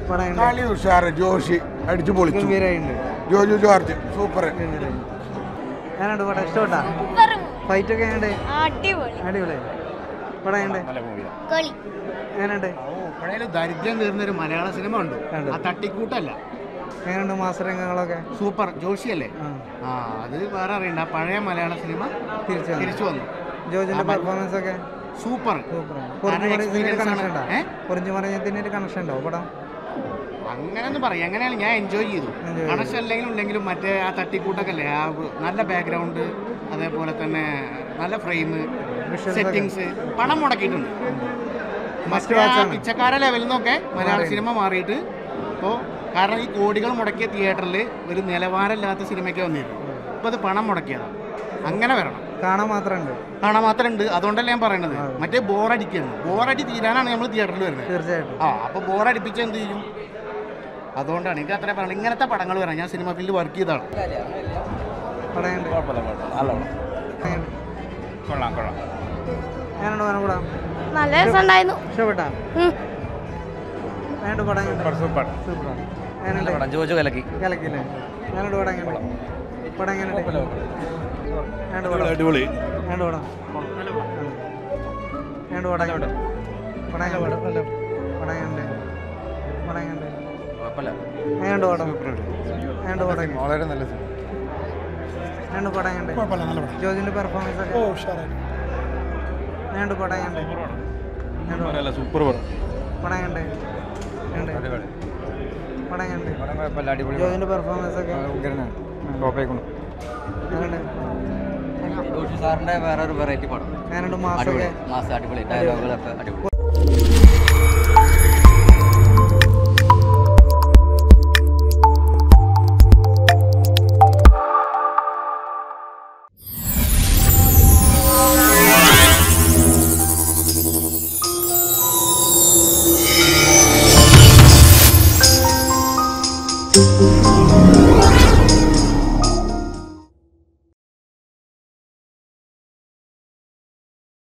പടം ഉണ്ട് കളി ഉഷാറ് ജോഷി അടിച്ചു പൊളിച്ചു ഗംഭീരമായിട്ടുണ്ട് ജോജു ജോർജ് സൂപ്പർ ഞാനുണ്ട് പടം ഇഷ്ടപ്പെട്ടാ ഫൈറ്റ് ഒക്കെ എങ്ങനെയുണ്ട് അടിപൊളി അടിപൊളി പടം എങ്ങനെയുണ്ട് കളി എങ്ങനെയുണ്ട് പഴയ ദരിദ്രം തീർന്ന ഒരു മലയാള സിനിമ ഉണ്ട് കണ്ടു. ആ തട്ടിക്കൂട്ടല്ല എങ്ങനെയുണ്ട് മാസരംഗങ്ങളൊക്കെ സൂപ്പർ ജോഷിയല്ലേ ആ ആ അത് വേറെ അറിയണ്ട ആ പഴയ മലയാള സിനിമ തിരിച്ചു വന്നു. തിരിച്ചു വന്നു ജോജിന്റെ പെർഫോമൻസ് ഒക്കെ സൂപ്പർ സൂപ്പറാണ് കാരണം കുറിഞ്ഞു മറിയത്തിന് experience കണക്ഷൻ ആണ്. ഉണ്ടോ ഏ? കുറിഞ്ഞു മറിയത്തിന് ഒരു കണക്ഷൻ ഉണ്ടോ പടം അങ്ങനെയൊന്നും പറയാം എങ്ങനെയാണ് ഞാൻ എൻജോയ് ചെയ്തു Enjoy കണക്ഷൻ അല്ലെങ്കിലും ഇല്ലെങ്കിലും മറ്റേ ആ തട്ടിക്കൂട്ടൊക്കെ അല്ലേ ആ വ് നല്ല ബാക്ക്ഗ്രൗണ്ട് അതേപോലെ തന്നെ നല്ല ഫ്രെയിം Visuals ഒക്കെ. സെറ്റിങ്സ് പണം മുടക്കിയിട്ടുണ്ട് Must മറ്റേ watch ആ ആണ്. പിച്ചക്കാര ലെവലിൽ നിന്നൊക്കെ മലയാള മാറിയിട്ടുണ്ട്. സിനിമ മാറിയിട്ട് ഇപ്പോൾ കാരണം ഈ കോടികൾ മുടക്കിയ തിയേറ്ററിൽ ഒരു നിലവാരമില്ലാത്ത സിനിമയ്ക്ക് വന്നിരുന്നു ഇപ്പോൾ അത് പണം മുടക്കിയതാണ് അങ്ങനെ വരണം കാണാൻ മാത്രമുണ്ട് കാണാൻ മാത്രമുണ്ട് അതുകൊണ്ടല്ലേ ഞാൻ പറയുന്നത് അതെ. മറ്റേ ബോറടിക്കുന്നു ബോറടി തീരാനാണ് നമ്മൾ തിയേറ്ററിൽ വരുന്നത് തീർച്ചയായിട്ടും ആ അപ്പോൾ ബോറടിപ്പിച്ച് എന്ത് ചെയ്യും അതുകൊണ്ടാണ് എനിക്ക് അത്ര പറയുന്നത് ഇങ്ങനത്തെ പടങ്ങൾ വരാം ഞാൻ സിനിമ ഫീൽഡിൽ വർക്ക് ചെയ്തതാണ് പടയുണ്ട് കൊള്ളാം കൊള്ളാം ഞാനുണ്ട് പടം കൂടാ നല്ല രസമുണ്ടായിരുന്നു ഇഷ്ടപ്പെട്ടാ ഉം. ഞാനുണ്ട് പടം സൂപ്പർ സൂപ്പർ സൂപ്പറാണ് ഞാനുണ്ട് ജോജു കലക്കി കലക്കില്ലേ ഞാനുണ്ട് പടം എങ്ങനെയുണ്ട് പടം എങ്ങനെയുണ്ട് ഞാനുണ്ട് പടം അടിപൊളി ഞാനുണ്ട് പടം ഞാനുണ്ട് പടം എങ്ങനെയുണ്ട് പടം എങ്ങനെയുണ്ട് പടം എങ്ങനെയുണ്ട് പടം എങ്ങനെയുണ്ട് കുഴപ്പമില്ല എങ്ങനെയുണ്ട് പടം ഞാനുണ്ട് പടം എങ്ങനെ? വളരെ നല്ല ഞാനുണ്ട് പടം എങ്ങനെയുണ്ട് ജോജിന്റെ പെർഫോമൻസ് ഒക്കെ ഞാനുണ്ട് പടം എങ്ങനെയുണ്ട് ഞാനുണ്ട് പടം. സൂപ്പർ പടം പടം എങ്ങനെയുണ്ട് എങ്ങനെയുണ്ട്? പടം എങ്ങനെയുണ്ട് കുഴപ്പമില്ല അടിപൊളി ജോജിന്റെ പെർഫോമൻസ് ഒക്കെ എങ്ങനെയുണ്ട് ജോഷി സാറിന്റെ വേറെ ഒരു വെറൈറ്റി പടം ഞാനുണ്ട് മാസൊക്കെ അടിപൊളി മാസം അടിപൊളി ഡയലോഗുകളൊക്കെ അടിപൊളി